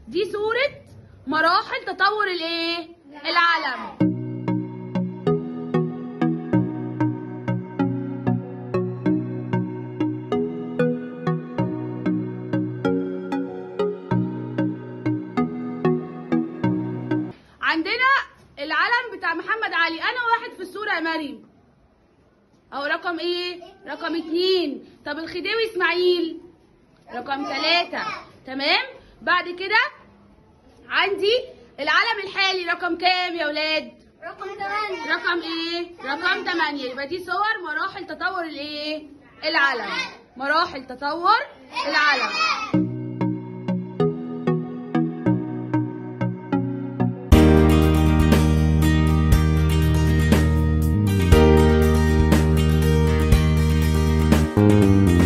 دي صورة مراحل تطور الايه العلم عندنا العلم بتاع محمد علي انا واحد في الصورة يا مريم اهو رقم ايه رقم اتنين طب الخديوي اسماعيل رقم ثلاثة تمام بعد كده عندي العلم الحالي رقم كام يا ولاد رقم 8 رقم ايه رقم 8 يبقى دي صور مراحل تطور الايه العلم مراحل تطور العلم thank you